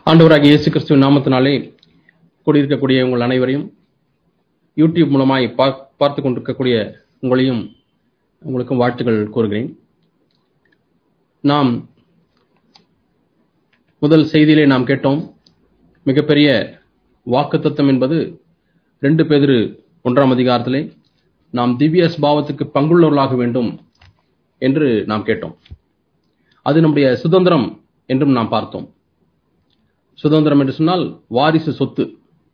ஆண்டவராகிய இயேசு கிறிஸ்துவின் நாமத்தினாலே கூடியிருக்கக்கூடிய உங்கள் அனைவரையும் யூடியூப் மூலமாய் பார்- பார்த்துக் கொண்டிருக்கக்கூடிய உங்களையும் உங்களுக்கும் வாழ்த்துக்கள் கூறுகிறேன் நாம் முதல் செய்தியிலே நாம் கேட்டோம் மிகப்பெரிய வாக்குத்தத்தம் என்பது ரெண்டு பேதிரு ஒன்றாம் அதிகாரத்திலே நாம் திவ்ய ஸ்பாவத்துக்கு பங்குள்ளவர்களாக வேண்டும் என்று நாம் கேட்டோம் அது நம்முடைய சுதந்திரம் என்றும் நாம் பார்த்தோம் சுதந்திரம் என்று சொன்னால் வாரிசு சொத்து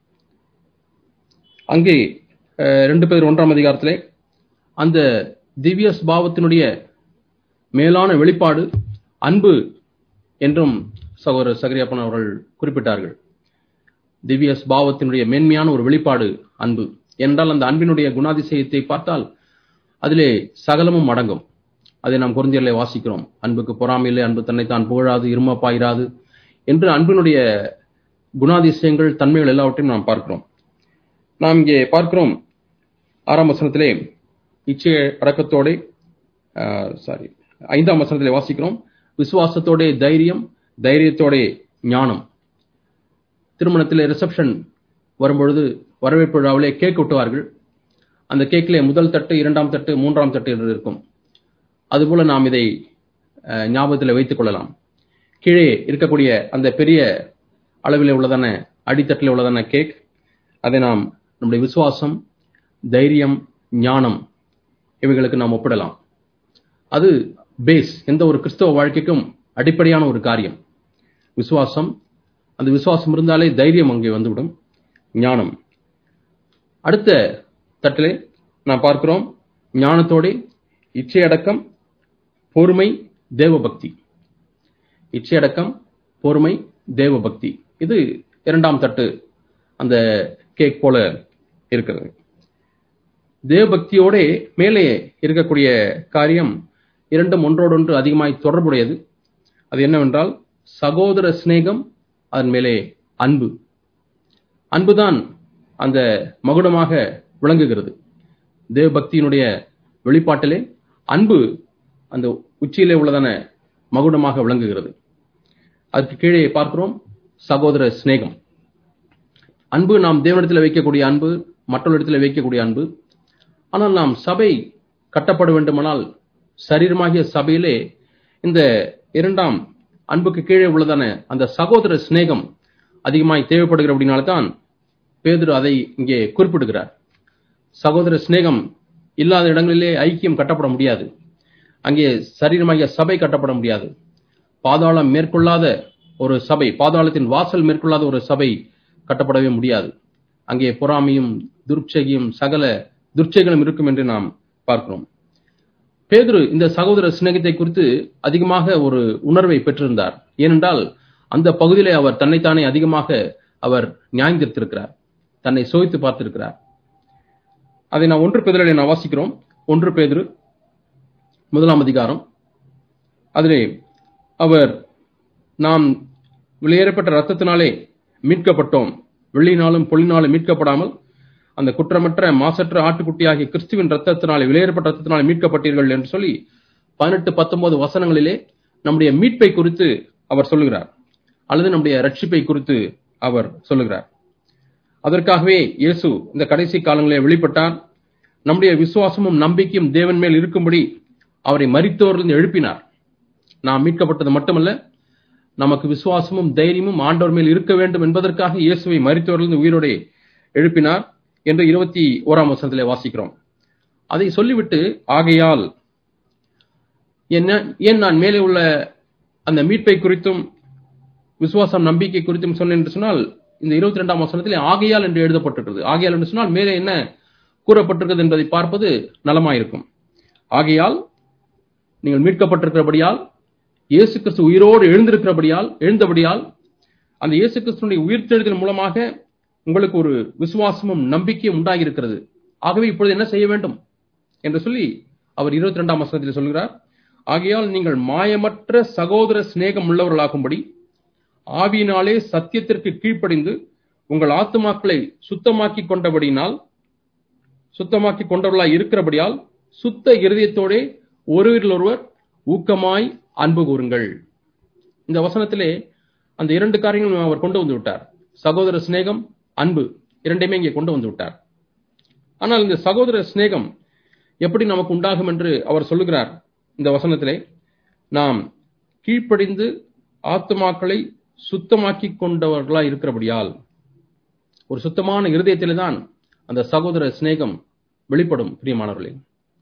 அங்கே அஹ், ரெண்டு பேர் ஒன்றாம் அதிகாரத்திலே அந்த திவ்ய ஸ்பாவத்தினுடைய மேலான வெளிப்பாடு அன்பு என்றும் சகோதரர் சகரியாப்பன் அவர்கள் குறிப்பிட்டார்கள் திவ்ய ஸ்பாவத்தினுடைய மேன்மையான ஒரு வெளிப்பாடு அன்பு என்றால் அந்த அன்பினுடைய குணாதிசயத்தை பார்த்தால் அதிலே சகலமும் அடங்கும் அதை நாம் குருந்தியர்களை வாசிக்கிறோம் அன்புக்கு பொறாமையிலே அன்பு தன்னைத்தான் புகழாது இருமப்பாயிராது என்று அன்பினுடைய குணாதிசயங்கள் தன்மைகள் எல்லாவற்றையும் நாம் பார்க்கிறோம் நாம் இங்கே பார்க்கிறோம் ஆறாம் வசனத்திலே இச்சை அடக்கத்தோட சாரி ஐந்தாம் வசனத்திலே வாசிக்கிறோம் விசுவாசத்தோட தைரியம் தைரியத்தோட ஞானம் திருமணத்திலே ரிசப்ஷன் வரும்பொழுது வரவேற்பு விழாவிலே கேக் வெட்டுவார்கள் அந்த கேக்கிலே முதல் தட்டு இரண்டாம் தட்டு மூன்றாம் தட்டு என்று இருக்கும் அதுபோல நாம் இதை அஹ், ஞாபகத்தில் வைத்துக் கொள்ளலாம் கீழே இருக்கக்கூடிய அந்த பெரிய அளவில் உள்ளதான அடித்தட்டில் உள்ளதான கேக் அதை நாம் நம்முடைய விசுவாசம் தைரியம் ஞானம் இவைகளுக்கு நாம் ஒப்பிடலாம் அது பேஸ் எந்த ஒரு கிறிஸ்தவ வாழ்க்கைக்கும் அடிப்படையான ஒரு காரியம் விசுவாசம் அந்த விசுவாசம் இருந்தாலே தைரியம் அங்கே வந்துவிடும் ஞானம் அடுத்த தட்டிலே நாம் பார்க்கிறோம் ஞானத்தோட இச்சையடக்கம் பொறுமை தேவபக்தி இச்சையடக்கம் பொறுமை தேவபக்தி இது இரண்டாம் தட்டு அந்த கேக் போல இருக்கிறது தேவபக்தியோட மேலே இருக்கக்கூடிய காரியம் இரண்டும் ஒன்றோடொன்று அதிகமாய் தொடர்புடையது அது என்னவென்றால் சகோதர சிநேகம் அதன் மேலே அன்பு அன்புதான் அந்த மகுடமாக விளங்குகிறது தேவபக்தியினுடைய வெளிப்பாட்டிலே அன்பு அந்த உச்சியிலே உள்ளதான மகுடமாக விளங்குகிறது அதுக்கு கீழே பார்க்கிறோம் சகோதர சிநேகம் அன்பு நாம் தேவனிடத்தில் வைக்கக்கூடிய அன்பு மற்றவரிடத்தில் வைக்கக்கூடிய அன்பு ஆனால் நாம் சபை கட்டப்பட வேண்டுமானால் சரீரமாகிய சபையிலே இந்த இரண்டாம் அன்புக்கு கீழே உள்ளதான அந்த சகோதர சிநேகம் அதிகமாய் தேவைப்படுகிற அப்படின்னால்தான் பேதுரு அதை இங்கே குறிப்பிடுகிறார் சகோதர சிநேகம் இல்லாத இடங்களிலே ஐக்கியம் கட்டப்பட முடியாது அங்கே சரீரமாகிய சபை கட்டப்பட முடியாது பாதாளம் மேற்கொள்ளாத ஒரு சபை பாதாளத்தின் வாசல் மேற்கொள்ளாத ஒரு சபை கட்டப்படவே முடியாது அங்கே பொறாமையும் துர்ச்சையும் சகல துர்ச்சைகளும் இருக்கும் என்று நாம் பார்க்கிறோம் பேதுரு இந்த சகோதர சிநேகத்தை குறித்து அதிகமாக ஒரு உணர்வை பெற்றிருந்தார் ஏனென்றால் அந்த பகுதியிலே அவர் தன்னைத்தானே அதிகமாக அவர் நியாயந்திருத்திருக்கிறார் தன்னை சோதித்து பார்த்திருக்கிறார் அதை நான் ஒன்று பேதிலே நான் வாசிக்கிறோம் ஒன்று பேதுரு முதலாம் அதிகாரம் அதிலே அவர் நாம் வெளியேறப்பட்ட ரத்தத்தினாலே மீட்கப்பட்டோம் வெள்ளினாலும் பொள்ளினாலும் மீட்கப்படாமல் அந்த குற்றமற்ற மாசற்ற ஆட்டுக்குட்டியாகிய கிறிஸ்துவின் ரத்தத்தினாலே வெளியேறப்பட்ட ரத்தத்தினாலே மீட்கப்பட்டீர்கள் என்று சொல்லி பதினெட்டு பத்தொன்பது வசனங்களிலே நம்முடைய மீட்பை குறித்து அவர் சொல்லுகிறார் அல்லது நம்முடைய ரட்சிப்பை குறித்து அவர் சொல்லுகிறார் அதற்காகவே இயேசு இந்த கடைசி காலங்களிலே வெளிப்பட்டார் நம்முடைய விசுவாசமும் நம்பிக்கையும் தேவன் மேல் இருக்கும்படி அவரை மரித்தோரிலிருந்து எழுப்பினார் நாம் மீட்கப்பட்டது மட்டுமல்ல நமக்கு விசுவாசமும் தைரியமும் ஆண்டவர் மேல் இருக்க வேண்டும் என்பதற்காக இயேசுவை மரித்தோரிலிருந்து உயிரோடே எழுப்பினார் என்று இருபத்தி ஓராம் வசனத்திலே வாசிக்கிறோம் அதை சொல்லிவிட்டு ஆகையால் என்ன ஏன் நான் மேலே உள்ள அந்த மீட்பை குறித்தும் விசுவாசம் நம்பிக்கை குறித்தும் சொன்னேன் என்று சொன்னால் இந்த இருபத்தி ரெண்டாம் வசனத்திலே ஆகையால் என்று எழுதப்பட்டிருக்கிறது ஆகையால் என்று சொன்னால் மேலே என்ன கூறப்பட்டிருக்கிறது என்பதை பார்ப்பது நலமாயிருக்கும் ஆகையால் நீங்கள் மீட்கப்பட்டிருக்கிறபடியால் இயேசு கிறிஸ்து உயிரோடு எழுந்திருக்கிறபடியால் எழுந்தபடியால் அந்த இயேசு கிறிஸ்துடைய உயிர்த்தெழுதல் மூலமாக உங்களுக்கு ஒரு விசுவாசமும் நம்பிக்கையும் உண்டாகியிருக்கிறது ஆகவே இப்பொழுது என்ன செய்ய வேண்டும் என்று சொல்லி அவர் இருபத்தி ரெண்டாம் வசனத்தில் சொல்கிறார் ஆகையால் நீங்கள் மாயமற்ற சகோதர சிநேகம் உள்ளவர்களாகும்படி ஆவியினாலே சத்தியத்திற்கு கீழ்ப்படிந்து உங்கள் ஆத்துமாக்களை சுத்தமாக்கி கொண்டபடியினால் சுத்தமாக்கி கொண்டவர்களாய் இருக்கிறபடியால் சுத்த இருதயத்தோடே ஒருவரில் ஒருவர் ஊக்கமாய் அன்பு கூறுங்கள் இந்த வசனத்திலே அந்த இரண்டு காரியங்களும் அவர் கொண்டு வந்து விட்டார் சகோதர சிநேகம் அன்பு இரண்டையுமே இங்கே கொண்டு வந்து விட்டார் ஆனால் இந்த சகோதர சிநேகம் எப்படி நமக்கு உண்டாகும் என்று அவர் சொல்லுகிறார் இந்த வசனத்திலே நாம் கீழ்ப்படிந்து ஆத்துமாக்களை சுத்தமாக்கி கொண்டவர்களா இருக்கிறபடியால் ஒரு சுத்தமான இருதயத்திலே தான் அந்த சகோதர சிநேகம் வெளிப்படும் பிரியமானவர்களே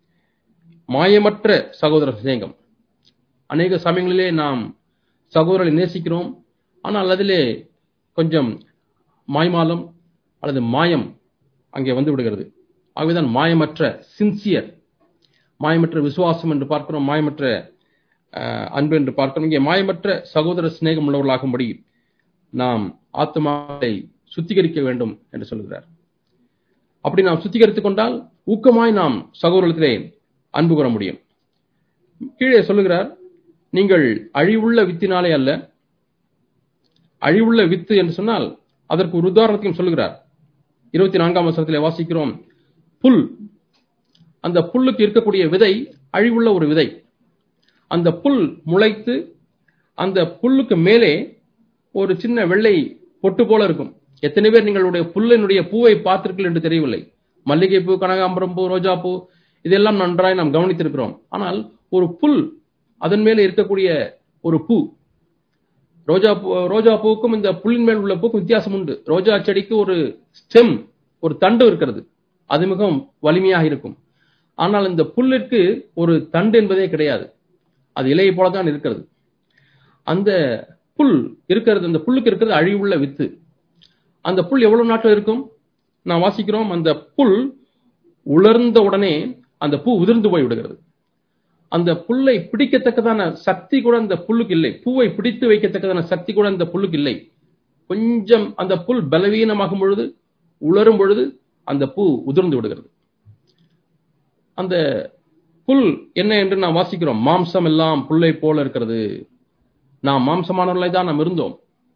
மாயமற்ற சகோதர சிநேகம் அநேக சமயங்களிலே நாம் சகோதரரை நேசிக்கிறோம் ஆனால் அதிலே கொஞ்சம் மாய்மாலம் அல்லது மாயம் அங்கே வந்து விடுகிறது ஆகவேதான் மாயமற்ற சின்சியர் மாயமற்ற விசுவாசம் என்று பார்க்கிறோம் மாயமற்ற அஹ், அன்பு என்று பார்க்கிறோம் இங்கே மாயமற்ற சகோதர சிநேகம் உள்ளவர்களாகும்படி நாம் ஆத்மாவை சுத்திகரிக்க வேண்டும் என்று சொல்கிறார் அப்படி நாம் சுத்திகரித்துக் கொண்டால் ஊக்கமாய் நாம் சகோதரத்திலே அன்பு கூற முடியும் கீழே சொல்லுகிறார் நீங்கள் அழிவுள்ள வித்தினாலே அல்ல அழிவுள்ள வித்து என்று சொன்னால் அதற்கு ஒரு உதாரணத்தையும் சொல்லுகிறார் இருபத்தி நான்காம் வசனத்திலே வாசிக்கிறோம் புல் அந்த புல்லுக்கு இருக்கக்கூடிய விதை அழிவுள்ள ஒரு விதை அந்த புல் முளைத்து அந்த புல்லுக்கு மேலே ஒரு சின்ன வெள்ளை பொட்டு போல இருக்கும் எத்தனை பேர் நீங்களுடைய புல்லினுடைய பூவை பார்த்தீர்கள் என்று தெரியவில்லை மல்லிகை பூ கனகாம்பரம் பூ ரோஜா பூ இதெல்லாம் நன்றாய் நாம் கவனித்திருக்கிறோம் ஆனால் ஒரு புல் அதன் மேலே இருக்கக்கூடிய ஒரு பூ ரோஜா பூ ரோஜா பூவுக்கும் இந்த புல்லின் மேல் உள்ள பூக்கும் வித்தியாசம் உண்டு ரோஜா செடிக்கு ஒரு ஸ்டெம் ஒரு தண்டு இருக்கிறது அது மிகவும் வலிமையாக இருக்கும் ஆனால் இந்த புல்லிற்கு ஒரு தண்டு என்பதே கிடையாது அது இலையை போல தான் இருக்கிறது அந்த புல் இருக்கிறது அந்த புல்லுக்கு இருக்கிறது அழிவுள்ள வித்து அந்த புல் எவ்வளவு நாட்கள் இருக்கும் நான் வாசிக்கிறோம் அந்த புல் உலர்ந்த உடனே அந்த பூ உதிர்ந்து போய் விடுகிறது அந்த புல்லை பிடிக்கத்தக்கதான சக்தி கூட அந்த புல்லுக்கு இல்லை பூவை பிடித்து வைக்கத்தக்கதான சக்தி கூட அந்த புல்லுக்கு இல்லை கொஞ்சம் அந்த புல் பலவீனமாகும் பொழுது உலரும் பொழுது அந்த பூ உதிர்ந்து விடுகிறது அந்த புல் என்ன என்று நாம் வாசிக்கிறோம் மாம்சம் எல்லாம் புல்லை போல இருக்கிறது நாம் மாம்சமானவர்களாய் தான் நாம் இருந்தோம்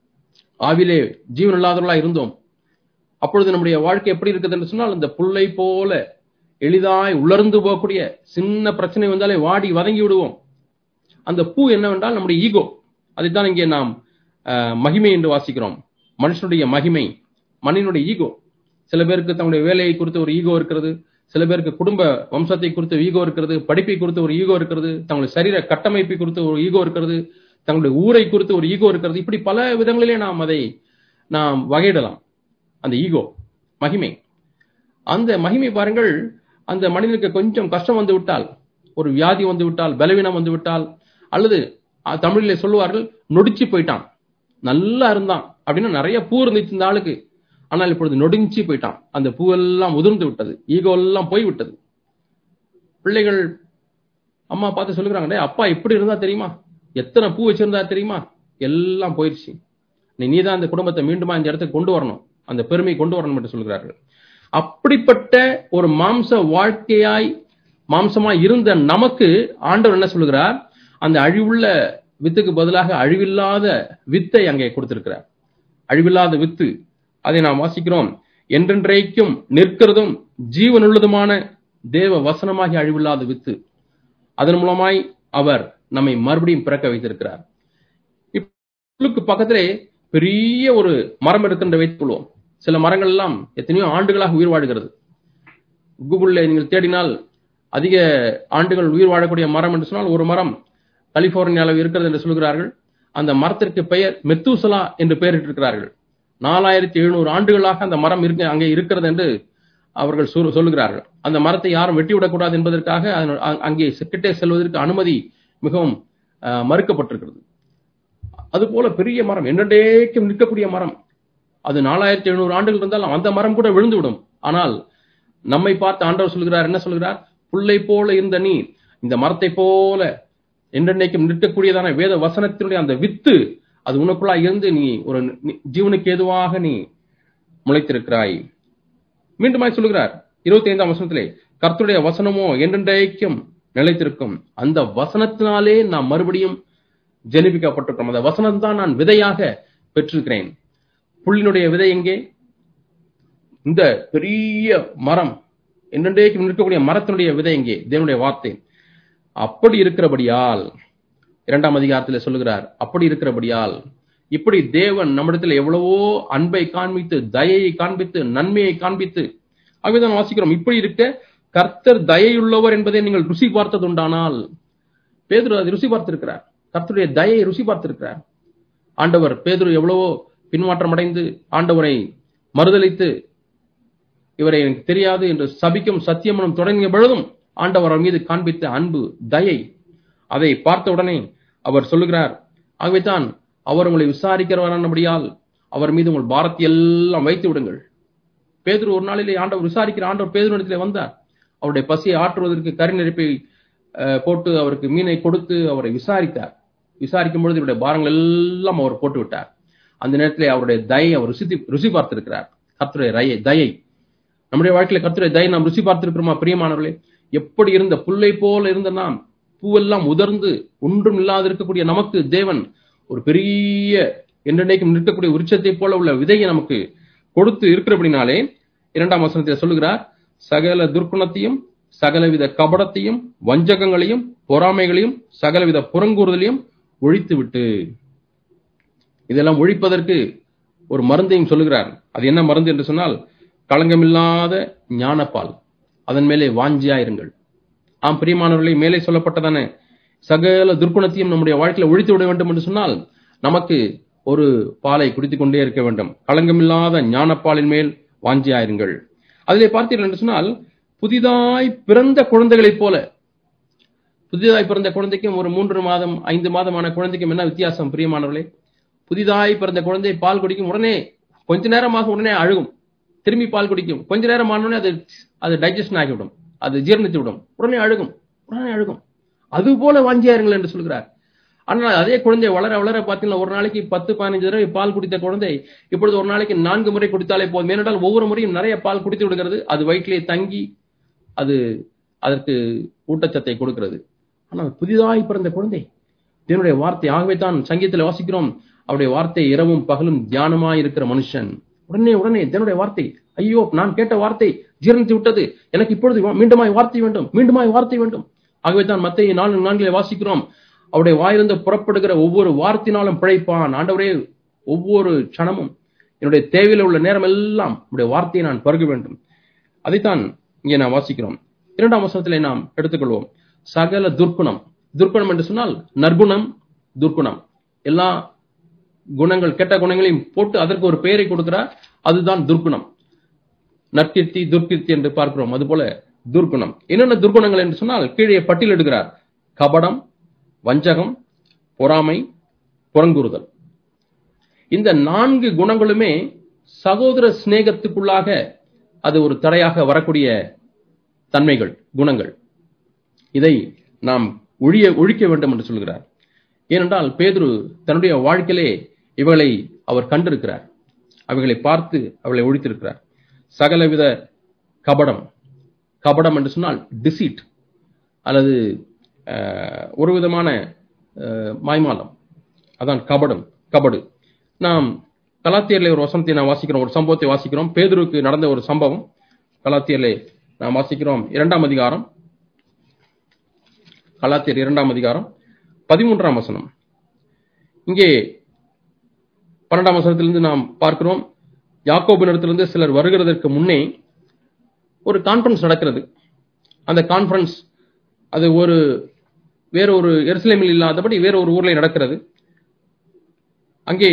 ஆவிலே ஜீவன் இல்லாதவர்களா இருந்தோம் அப்பொழுது நம்முடைய வாழ்க்கை எப்படி இருக்குது என்று சொன்னால் அந்த புல்லை போல எளிதாய் உலர்ந்து போகக்கூடிய சின்ன பிரச்சனை வந்தாலே வாடி வதங்கி விடுவோம் அந்த பூ என்னவென்றால் நம்முடைய ஈகோ அதைத்தான் இங்கே நாம் அஹ், மகிமை என்று வாசிக்கிறோம் மனுஷனுடைய மகிமை மனிதனுடைய ஈகோ சில பேருக்கு தங்களுடைய வேலையை குறித்து ஒரு ஈகோ இருக்கிறது சில பேருக்கு குடும்ப வம்சத்தை குறித்து ஈகோ இருக்கிறது படிப்பை குறித்து ஒரு ஈகோ இருக்கிறது தங்களுடைய சரீர கட்டமைப்பை குறித்து ஒரு ஈகோ இருக்கிறது தங்களுடைய ஊரை குறித்து ஒரு ஈகோ இருக்கிறது இப்படி பல விதங்களிலே நாம் அதை நாம் வகையிடலாம் அந்த ஈகோ மகிமை அந்த மகிமை பாருங்கள் அந்த மனிதனுக்கு கொஞ்சம் கஷ்டம் வந்து விட்டால் ஒரு வியாதி வந்து விட்டால் பலவீனம் வந்து விட்டால் அல்லது அஹ், தமிழிலே சொல்லுவார்கள் நொடிச்சு போயிட்டான் நல்லா இருந்தான் அப்படின்னா நிறைய பூ இருந்துச்சு இந்த ஆளுக்கு ஆனால் இப்பொழுது நொடிஞ்சு போயிட்டான் அந்த பூவெல்லாம் உதிர்ந்து விட்டது ஈகோ எல்லாம் போய் விட்டது பிள்ளைகள் அம்மா பார்த்து சொல்லுகிறாங்க "டேய், அப்பா இப்படி இருந்தா தெரியுமா எத்தனை பூ வச்சிருந்தா தெரியுமா எல்லாம் போயிடுச்சு நீ நீதான் அந்த குடும்பத்தை மீண்டுமா இந்த இடத்துக்கு கொண்டு வரணும் அந்த பெருமை கொண்டு வரணும் என்று சொல்கிறார்கள் அப்படிப்பட்ட ஒரு மாம்ச வாழ்க்கையாய் மாம்சமாய் இருந்த நமக்கு ஆண்டவர் என்ன சொல்கிறார் அந்த அழிவுள்ள வித்துக்கு பதிலாக அழிவில்லாத வித்தை அங்கே கொடுத்திருக்கிறார் அழிவில்லாத வித்து அதை நாம் வாசிக்கிறோம் என்றென்றைக்கும் நிற்கிறதும் ஜீவனுள்ளதுமான தேவ வசனமாகி அழிவில்லாத வித்து அதன் மூலமாய் அவர் நம்மை மறுபடியும் பிறக்க வைத்திருக்கிறார் புல்லுக்கு பக்கத்திலே பெரிய ஒரு மரம் இருக்கின்ற வைத்துக் கொள்வோம் சில மரங்கள் எல்லாம் எத்தனையோ ஆண்டுகளாக உயிர் வாழ்கிறது கூகுளில் நீங்கள் தேடினால் அதிக ஆண்டுகள் உயிர் வாழக்கூடிய மரம் என்று சொன்னால் ஒரு மரம் கலிபோர்னியாவில் இருக்கிறது என்று சொல்கிறார்கள் அந்த மரத்திற்கு பெயர் மெத்தூசலா என்று பெயரிட்டிருக்கிறார்கள் நாலாயிரத்தி எழுநூறு ஆண்டுகளாக அந்த மரம் இருக்க அங்கே இருக்கிறது என்று அவர்கள் சொல்- சொல்லுகிறார்கள் அந்த மரத்தை யாரும் வெட்டிவிடக்கூடாது என்பதற்காக அதனு- அ- அங்கே கிட்டே செல்வதற்கு அனுமதி மிகவும் அஹ், மறுக்கப்பட்டிருக்கிறது அதுபோல பெரிய மரம் என்றென்றைக்கும் நிற்கக்கூடிய மரம் அது நாலாயிரத்தி எழுநூறு ஆண்டுகள் இருந்தாலும் அந்த மரம் கூட விழுந்து விடும் ஆனால் நம்மை பார்த்து ஆண்டவர் சொல்கிறார் என்ன சொல்கிறார் புல்லை போல இருந்த நீ இந்த மரத்தை போல என்றென்னைக்கும் நிற்கக்கூடியதான வேத வசனத்தினுடைய அந்த வித்து அது உனக்குள்ளா இருந்து நீ ஒரு நி- ஜீவனுக்கு ஏதுவாக நீ முளைத்திருக்கிறாய் மீண்டுமாய் சொல்லுகிறார் இருபத்தி ஐந்தாம் வசனத்திலே கர்த்தருடைய வசனமோ என்றென்றைக்கும் நிலைத்திருக்கும் அந்த வசனத்தினாலே நாம் மறுபடியும் ஜெனிபிக்கப்பட்டிருக்கிறோம் அந்த வசனம் தான் நான் விதையாக பெற்றிருக்கிறேன் புள்ளினுடைய விதை எங்கே இந்த பெரிய மரம் என்றென்றைக்கும் நிற்கக்கூடிய மரத்தினுடைய விதை எங்கே தேவனுடைய வார்த்தை அப்படி இருக்கிறபடியால் இரண்டாம் அதிகாரத்தில் சொல்லுகிறார் அப்படி இருக்கிறபடியால் இப்படி தேவன் நம்மிடத்தில் எவ்வளவோ அன்பை காண்பித்து தயையை காண்பித்து நன்மையை காண்பித்து ஆகவேதான் வாசிக்கிறோம் இப்படி இருக்க கர்த்தர் தயையுள்ளவர் என்பதை நீங்கள் ருசி பார்த்ததுண்டானால் பேதுரு அதை ருசி பார்த்திருக்கிறார் கர்த்தருடைய தயையை ருசி பார்த்திருக்கிறார் ஆண்டவர் பேதுரு எவ்வளவோ பின்மாற்றம் அடைந்து ஆண்டவரை மறுதலித்து இவரை எனக்கு தெரியாது என்று சபிக்கும் சத்தியமனம் தொடங்கிய பொழுதும் ஆண்டவர் அவர் மீது காண்பித்த அன்பு தயை அதை பார்த்த உடனே அவர் சொல்லுகிறார் ஆகவே தான் அவர் உங்களை விசாரிக்கிறவரானபடியால் அவர் மீது உங்கள் பாரத்தை எல்லாம் வைத்து விடுங்கள் பேதுரு ஒரு நாளிலே ஆண்டவர் விசாரிக்கிற ஆண்டவர் பேதுருடத்திலே வந்தார் அவருடைய பசியை ஆற்றுவதற்கு கரி நெருப்பை அஹ், போட்டு அவருக்கு மீனை கொடுத்து அவரை விசாரித்தார் விசாரிக்கும் பொழுது இவருடைய பாரங்கள் எல்லாம் அவர் போட்டு விட்டார் அந்த நேரத்திலே அவருடைய தயை அவர் ருசி ருசி பார்த்திருக்கிறார் கர்த்தருடைய ரயை தயை நம்முடைய வாழ்க்கையில கர்த்தருடைய தயை நாம் ருசி பார்த்திருக்கிறோமா பிரியமானவர்களே எப்படி இருந்த புல்லை போல இருந்த நாம் பூவெல்லாம் உதர்ந்து ஒன்றும் இல்லாது இருக்கக்கூடிய நமக்கு தேவன் ஒரு பெரிய என்றென்றைக்கும் நிற்கக்கூடிய விருட்சத்தை போல உள்ள விதையை நமக்கு கொடுத்து இருக்கிறபடினாலே இரண்டாம் வசனத்தில் சொல்லுகிறார் சகல துர்க்குணத்தையும் சகலவித கபடத்தையும் வஞ்சகங்களையும் பொறாமைகளையும் சகலவித புறங்கூறுதலையும் ஒழித்து விட்டு இதெல்லாம் ஒழிப்பதற்கு ஒரு மருந்தையும் சொல்லுகிறார் அது என்ன மருந்து என்று சொன்னால் களங்கமில்லாத ஞானப்பால் அதன் மேலே வாஞ்சியாயிருங்கள் ஆம் பிரியமானவர்களே மேலே சொல்லப்பட்டதான சகல துர்க்குணத்தையும் நம்முடைய வாழ்க்கையில ஒழித்து விட வேண்டும் என்று சொன்னால் நமக்கு ஒரு பாலை குடித்துக் கொண்டே இருக்க வேண்டும் களங்கமில்லாத ஞானப்பாலின் மேல் வாஞ்சியாயிருங்கள் அதிலே பார்த்தீர்கள் என்று சொன்னால் புதிதாய் பிறந்த குழந்தைகளைப் போல புதிதாய் பிறந்த குழந்தைக்கும் ஒரு மூன்று மாதம் ஐந்து மாதமான குழந்தைக்கும் என்ன வித்தியாசம் பிரியமானவர்களே புதிதாய் பிறந்த குழந்தை பால் குடிக்கும் உடனே கொஞ்ச நேரமாக உடனே அழுகும் திரும்பி பால் குடிக்கும் கொஞ்ச நேரம் ஆனோடனே அது அது டைஜஷன் ஆகிவிடும் அது ஜீரணித்து விடும் உடனே அழுகும் உடனே அழுகும் அது போல வாஞ்சியாருங்கள் என்று சொல்கிறார் ஆனால் அதே குழந்தை வளர வளர பார்த்தீங்கன்னா ஒரு நாளைக்கு பத்து பதினஞ்சு தடவை பால் குடித்த குழந்தை இப்பொழுது ஒரு நாளைக்கு நான்கு முறை குடித்தாலே போதும் ஏனென்றால் ஒவ்வொரு முறையும் நிறைய பால் குடித்து விடுகிறது அது வயிற்றிலே தங்கி அது அதற்கு ஊட்டச்சத்தை கொடுக்கிறது ஆனால் புதிதாய் பிறந்த குழந்தை தேவனுடைய வார்த்தை ஆகவே தான் சங்கீதத்தில் வாசிக்கிறோம் அவருடைய வார்த்தை இரவும் பகலும் தியானமாய் இருக்கிற மனுஷன் உடனே உடனே தேவனுடைய வார்த்தை ஐயோ நான் கேட்ட வார்த்தை ஜீரணித்து விட்டது எனக்கு இப்பொழுது வா- மீண்டுமாய் வார்த்தை வேண்டும் மீண்டுமாய் வார்த்தை வேண்டும் ஆகவே தான் மத்திய நாலு நான்கிலே வாசிக்கிறோம் அவருடைய வாயிலிருந்து புறப்படுகிற ஒவ்வொரு வார்த்தையினாலும் பிழைப்பான் ஆண்டவரே ஒவ்வொரு க்ஷணமும் என்னுடைய தேவையில் உள்ள நேரம் எல்லாம் உடைய வார்த்தையை நான் பருக வேண்டும் அதைத்தான் இங்கே நாம் வாசிக்கிறோம் இரண்டாம் வசனத்திலே நாம் எடுத்துக்கொள்வோம் சகல துர்க்குணம் துர்க்குணம் என்று சொன்னால் நற்குணம் துர்க்குணம் எல்லா குணங்கள் கெட்ட குணங்களையும் போட்டு அதற்கு ஒரு பெயரை கொடுக்கிறார் அதுதான் துர்க்குணம் நற்கீர்த்தி துர்க்கீர்த்தி என்று பார்க்கிறோம் அதுபோல துர்க்குணம் என்னென்ன துர்க்குணங்கள் என்று சொன்னால் கீழே பட்டியலிடுகிறார் கபடம் வஞ்சகம் பொறாமை புறங்குறுதல் இந்த நான்கு குணங்களுமே சகோதர சிநேகத்துக்குள்ளாக அது ஒரு தடையாக வரக்கூடிய தன்மைகள் குணங்கள் இதை நாம் ஒழிய ஒழிக்க வேண்டும் என்று சொல்கிறார் ஏனென்றால் பேதுரு தன்னுடைய வாழ்க்கையிலே இவைகளை அவர் கண்டிருக்கிறார் அவைகளை பார்த்து அவளை ஒழித்திருக்கிறார் சகலவித கபடம் கபடம் என்று சொன்னால் டிசீட் அல்லது அஹ், ஒரு விதமான அஹ், மாய்மாலம் அதான் கபடம் கபடு நாம் கலாத்தியர்ல ஒரு வசனத்தை நாம் வாசிக்கிறோம் ஒரு சம்பவத்தை வாசிக்கிறோம் பேதுருக்கு நடந்த ஒரு சம்பவம் கலாத்தியர்லே நாம் வாசிக்கிறோம் இரண்டாம் அதிகாரம் கலாத்தியர் இரண்டாம் அதிகாரம் பதிமூன்றாம் வசனம் இங்கே பன்னெண்டாம் வசனத்திலிருந்து நாம் பார்க்கிறோம் யாக்கோபினிடத்திலிருந்து சிலர் வருகிறதற்கு முன்னே ஒரு கான்ஃபரன்ஸ் நடக்கிறது அந்த கான்ஃபரன்ஸ் அது ஒரு வேற ஒரு எருசலேமில் இல்லாதபடி வேற ஒரு ஊர்ல நடக்கிறது அங்கே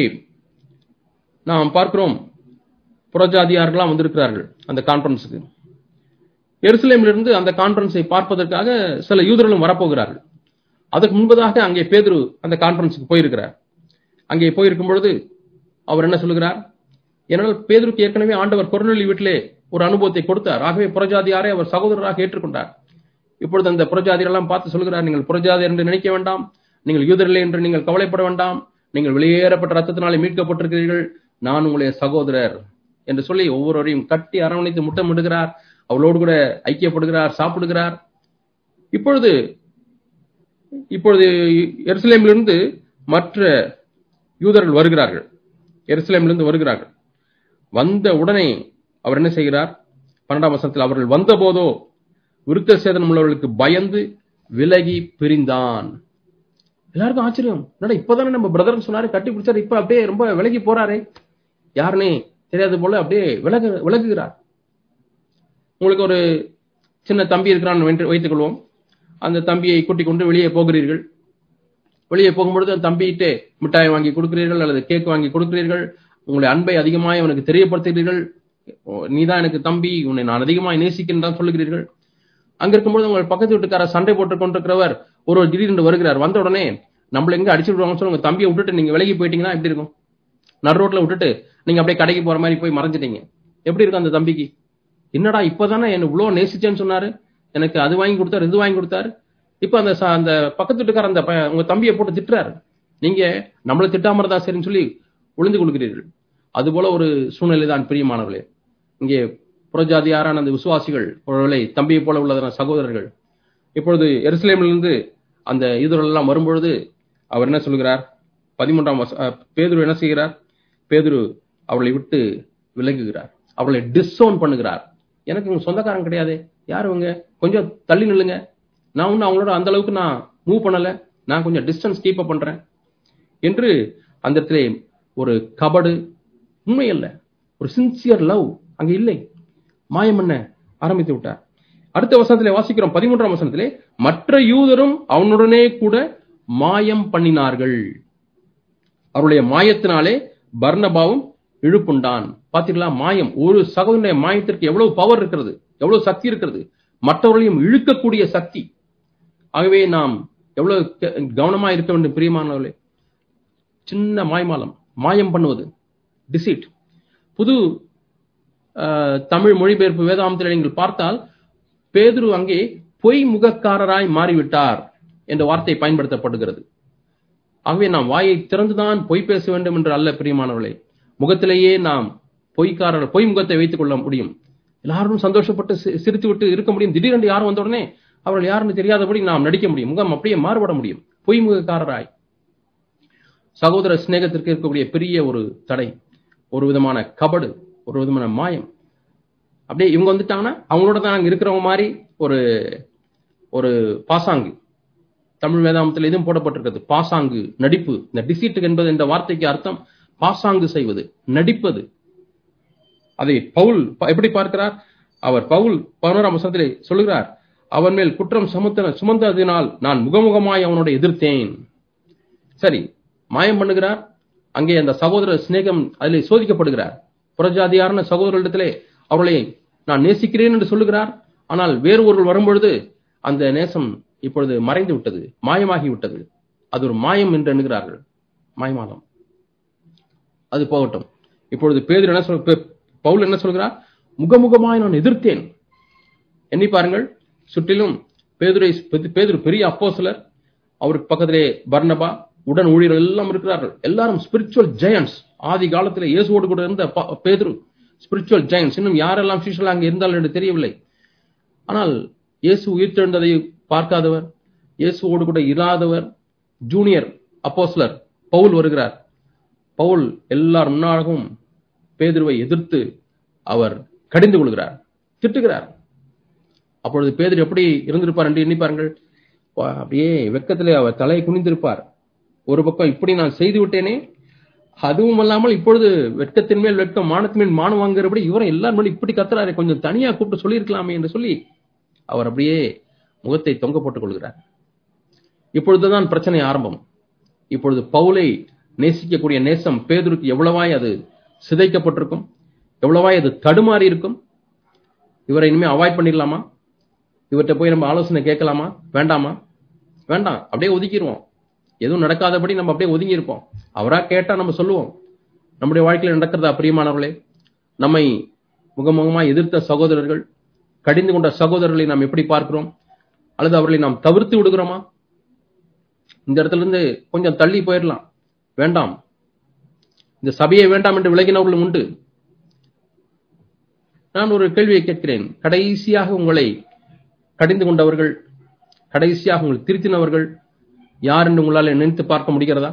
நாம் பார்க்கிறோம் புறஜாதியார்கள்லாம் வந்திருக்கிறார்கள் அந்த கான்ஃபரன்ஸுக்கு எருசலேமிலிருந்து அந்த கான்ஃபரன்ஸை பார்ப்பதற்காக சில யூதர்களும் வரப்போகிறார்கள் அதுக்கு முன்பதாக அங்கே பேதுரு அந்த கான்ஃபரன்ஸுக்கு போயிருக்கிறார் அங்கே போயிருக்கும் பொழுது அவர் என்ன சொல்லுகிறார் ஏனால் பேதுருக்கு ஏற்கனவே ஆண்டவர் கொரோனலி வீட்டிலே ஒரு அனுபவத்தை கொடுத்தார் ஆகவே புறஜாதியாரை அவர் சகோதரராக ஏற்றுக்கொண்டார் இப்பொழுது அந்த புறஜாதியரெல்லாம் பார்த்து சொல்கிறார் நீங்கள் புறஜாதியர் என்று நினைக்க வேண்டாம் நீங்கள் யூதரில்லை என்று நீங்கள் கவலைப்பட வேண்டாம் நீங்கள் வெளியேறப்பட்ட ரத்தத்தினாலே மீட்கப்பட்டிருக்கிறீர்கள் நான் உங்களுடைய சகோதரர் என்று சொல்லி ஒவ்வொருவரையும் கட்டி அரவணைத்து முட்டமிடுகிறார் அவளோடு கூட ஐக்கியப்படுகிறார் சாப்பிடுகிறார் இப்பொழுது இப்பொழுது எருசலேமிலிருந்து மற்ற யூதர்கள் வருகிறார்கள் எருசலேமிலிருந்து வருகிறார்கள் வந்த உடனே அவர் என்ன செய்கிறார் பன்னெண்டாம் வசனத்தில் அவர்கள் வந்த போதோ விருத்த சேதனம் உள்ளவர்களுக்கு பயந்து விலகி பிரிந்தான் எல்லாருக்கும் ஆச்சரியம் என்னடா இப்பதானே நம்ம பிரதர்னு சொன்னாரு கட்டி பிடிச்சாரு இப்ப அப்படியே ரொம்ப விலகி போறாரே யாருன்னே தெரியாது போல அப்படியே விலகு விலகுகிறார் உங்களுக்கு ஒரு சின்ன தம்பி இருக்கிறான் என்று வைத்துக் கொள்வோம் அந்த தம்பியை கூட்டிக் கொண்டு வெளியே போகிறீர்கள் வெளியே போகும்பொழுது அந்த தம்பியிட்டே மிட்டாய் வாங்கி கொடுக்கிறீர்கள் அல்லது கேக் வாங்கி கொடுக்கிறீர்கள் உங்களுடைய அன்பை அதிகமாய் அவனுக்கு தெரியப்படுத்துகிறீர்கள் நீதான் எனக்கு தம்பி உன்னை நான் அதிகமாய் நேசிக்கின்றான் சொல்லுகிறீர்கள் அங்க இருக்கும்போது உங்கள் பக்கத்து வீட்டுக்காரர் சண்டை போட்டுக் கொண்டிருக்கிறவர் ஒரு திடீர்னு வருகிறார் வந்த உடனே நம்மள எங்க அடிச்சு விடுவாங்கன்னு சொல்லி உங்க தம்பியை விட்டுட்டு நீங்க விலகி போயிட்டீங்கன்னா எப்படி இருக்கும் நடு ரோட்ல விட்டுட்டு நீங்க அப்படியே கடைக்கு போற மாதிரி போய் மறைஞ்சிட்டீங்க எப்படி இருக்கும் அந்த தம்பிக்கு என்னடா இப்பதானே என்ன இவ்வளவு நேசிச்சேன்னு சொன்னாரு எனக்கு அது வாங்கி கொடுத்தாரு இது வாங்கி கொடுத்தாரு இப்ப அந்த ச- அந்த பக்கத்து வீட்டுக்கார அந்த ப- உங்க தம்பியை போட்டு திட்டுறாரு நீங்க நம்மளை திட்டாம இருந்தா சரின்னு சொல்லி ஒளிந்து கொள்கிறீர்கள் அது போல ஒரு சூழ்நிலை தான் பிரியமானவர்களே இங்கே புறஜாதியாரான அந்த விசுவாசிகள் ஒருவேளை தம்பியை போல உள்ளதான சகோதரர்கள் இப்பொழுது எருசலேமிலிருந்து அந்த யூதர்கள் எல்லாம் வரும்பொழுது அவர் என்ன சொல்கிறார் பதிமூன்றாம் வச- அஹ், பேதுரு என்ன செய்கிறார் பேதுரு அவளை விட்டு விலகுகிறார் அவளை டிஸ்ஓன் பண்ணுகிறார் எனக்கு இவங்க சொந்தக்காரங்க கிடையாது யார் இவங்க கொஞ்சம் தள்ளி நில்லுங்க நான் ஒன்றும் அவங்களோட அந்த அளவுக்கு நான் மூவ் பண்ணல நான் கொஞ்சம் டிஸ்டன்ஸ் கீப் அப் பண்றேன் என்று அந்த இடத்திலே ஒரு கபடு உண்மை அல்ல ஒரு சின்சியர் லவ் அங்க இல்லை மாயம் என்ன ஆரம்பித்து விட்டார் அடுத்த வசனத்திலே வாசிக்கிறோம் பதிமூன்றாம் வசனத்திலே மற்ற யூதரும் அவனுடனே கூட மாயம் பண்ணினார்கள் அவருடைய மாயத்தினாலே பர்னபாவும் இழுப்புண்டான் பாத்தீங்களா மாயம் ஒரு சகோதரனுடைய மாயத்திற்கு எவ்வளவு பவர் இருக்கிறது எவ்வளவு சக்தி இருக்கிறது மற்றவர்களையும் இழுக்கக்கூடிய சக்தி ஆகவே நாம் எவ்வளவு கெ- கவனமா இருக்க வேண்டும் பிரியமானவர்களே சின்ன மாய்மாலம் மாயம் பண்ணுவது டிசிட் புது அஹ், தமிழ் மொழிபெயர்ப்பு வேதாந்தத்தில் நீங்கள் பார்த்தால் பேதுரு அங்கே பொய் முகக்காரராய் மாறிவிட்டார் என்ற வார்த்தை பயன்படுத்தப்படுகிறது ஆகவே நாம் வாயை திறந்துதான் பொய் பேச வேண்டும் என்று அல்ல பிரியமானவர்களே முகத்திலேயே நாம் பொய்க்காரர் பொய் முகத்தை வைத்துக் கொள்ள முடியும் எல்லாரும் சந்தோஷப்பட்டு சி- சிரித்து விட்டு இருக்க முடியும் திடீரென்று யாரும் வந்த உடனே அவர்கள் யாருன்னு தெரியாதபடி நாம் நடிக்க முடியும் முகம் அப்படியே மாறுபட முடியும் பொய் முகக்காரராய் சகோதர சிநேகத்திற்கு இருக்கக்கூடிய பெரிய ஒரு தடை ஒரு விதமான கபடு ஒரு விதமான மாயம் அப்படியே இவங்க வந்துட்டாங்கன்னா அவங்களோட தான் அங்க இருக்கிறவங்க மாதிரி ஒரு ஒரு பாசாங்கு தமிழ் வேதாந்தத்தில் இதுவும் போடப்பட்டிருக்கிறது பாசாங்கு நடிப்பு இந்த டிசிட் என்பது இந்த வார்த்தைக்கு அர்த்தம் பாசாங்கு செய்வது நடிப்பது அதை பவுல் ப- எப்படி பார்க்கிறார் அவர் பவுல் பதினோராம் வசனத்திலே சொல்லுகிறார் அவன் மேல் குற்றம் சுமத்த சுமந்ததினால் நான் முகமுகமாய் அவனோட எதிர்த்தேன் சரி மாயம் பண்ணுகிறார் அங்கே அந்த சகோதர சிநேகம் அதிலே சோதிக்கப்படுகிறார் புறஜாதியாரான சகோதரரிடத்திலே அவர்களை நான் நேசிக்கிறேன் என்று சொல்லுகிறார் ஆனால் வேறு ஒருவர் வரும்பொழுது அந்த நேசம் இப்பொழுது மறைந்து விட்டது மாயமாகி விட்டது அது ஒரு மாயம் என்று எண்ணுகிறார்கள் மாயமாலம் அது போகட்டும் இப்பொழுது பேதுரு என்ன சொல் பெ- பவுல் என்ன சொல்கிறார் முகமுகமாய் நான் எதிர்த்தேன் எண்ணி பாருங்கள் சுற்றிலும் பேதுரை பேதுரு பெரிய அப்போஸ்தலர் அவருக்கு பக்கத்திலே பர்னபா உடன் ஊழியர்கள் எல்லாம் இருக்கிறார்கள் எல்லாரும் ஸ்பிரிச்சுவல் ஜெயன்ஸ் ஆதி காலத்திலே இயேசுவோடு கூட இருந்த ப- பேதுரு ஸ்பிரிச்சுவல் ஜெயன்ஸ் இன்னும் யாரெல்லாம் சீஷர்கள் அங்கே இருந்தார்கள் என்று தெரியவில்லை ஆனால் இயேசு உயிர்த்தெழுந்ததை பார்க்காதவர் இயேசுவோடு கூட இராதவர் ஜூனியர் அப்போஸ்லர் பவுல் வருகிறார் பவுல் எல்லார் முன்னாகவும் பேதுருவை எதிர்த்து அவர் கடிந்து கொள்கிறார் திட்டுகிறார் அப்பொழுது பேதுரு எப்படி இருந்திருப்பார் என்று எண்ணி பாருங்கள் வா- அப்படியே வெக்கத்திலே அவர் தலையை குனிந்திருப்பார் ஒரு பக்கம் இப்படி நான் செய்து விட்டேனே அதுவும் அல்லாமல் இப்பொழுது வெட்கத்தின் மேல் வெட்கம் மானத்தின் மேல் மானம் வாங்குறபடி இவரை எல்லாரும் முன்னாடி இப்படி கத்துறாரு கொஞ்சம் தனியா கூப்பிட்டு சொல்லியிருக்கலாமே என்று சொல்லி அவர் அப்படியே முகத்தை தொங்க போட்டுக் கொள்கிறார் இப்பொழுதுதான் பிரச்சனை ஆரம்பம் இப்பொழுது பவுலை நேசிக்கக்கூடிய நேசம் பேதுருக்கு எவ்வளவாய் அது சிதைக்கப்பட்டிருக்கும் எவ்வளவாய் அது தடுமாறி இருக்கும் இவரை இனிமே அவாய்ட் பண்ணிடலாமா இவர்கிட்ட போய் நம்ம ஆலோசனை கேட்கலாமா வேண்டாமா வேண்டாம் அப்படியே ஒதுக்கிடுவோம் எதுவும் நடக்காதபடி நம்ம அப்படியே ஒதுங்கி இருப்போம் அவரா கேட்டா நம்ம சொல்லுவோம் நம்முடைய வாழ்க்கையில் நடக்கிறதா பிரியமானவர்களே நம்மை முகமுகமாய் எதிர்த்த சகோதரர்கள் கடிந்து கொண்ட சகோதரர்களை நாம் எப்படி பார்க்கிறோம் அல்லது அவர்களை நாம் தவிர்த்து விடுகிறோமா இந்த இடத்துல இருந்து கொஞ்சம் தள்ளி போயிடலாம் வேண்டாம் இந்த சபையை வேண்டாம் என்று விலகினவர்களும் உண்டு நான் ஒரு கேள்வியை கேட்கிறேன் கடைசியாக உங்களை கடிந்து கொண்டவர்கள் கடைசியாக உங்களை திருத்தினவர்கள் யார் என்று உங்களால் நினைத்து பார்க்க முடிகிறதா